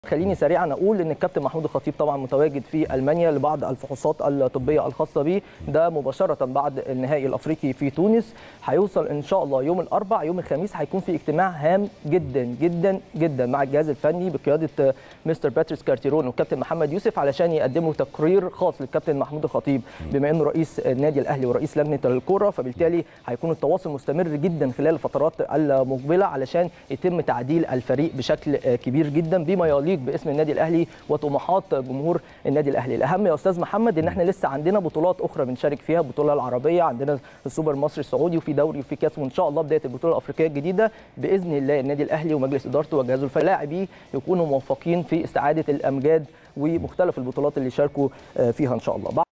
خليني سريعا اقول ان الكابتن محمود الخطيب طبعا متواجد في المانيا لبعض الفحوصات الطبيه الخاصه به ده مباشره بعد النهائي الافريقي في تونس هيوصل ان شاء الله يوم الاربع يوم الخميس هيكون في اجتماع هام جدا جدا جدا مع الجهاز الفني بقياده مستر باتريس كارتيرون والكابتن محمد يوسف علشان يقدموا تقرير خاص للكابتن محمود الخطيب بما انه رئيس النادي الاهلي ورئيس لجنه الكوره فبالتالي هيكون التواصل مستمر جدا خلال الفترات المقبله علشان يتم تعديل الفريق بشكل كبير جدا بما يليق باسم النادي الاهلي وطموحات جمهور النادي الاهلي الاهم يا استاذ محمد ان احنا لسه عندنا بطولات اخرى بنشارك فيها البطوله العربيه عندنا السوبر المصري السعودي وفي دوري وفي كاس وان شاء الله بدايه البطوله الافريقيه الجديده باذن الله النادي الاهلي ومجلس ادارته وجهازه الفني لاعبيه يكونوا موفقين في استعاده الامجاد ومختلف البطولات اللي شاركوا فيها ان شاء الله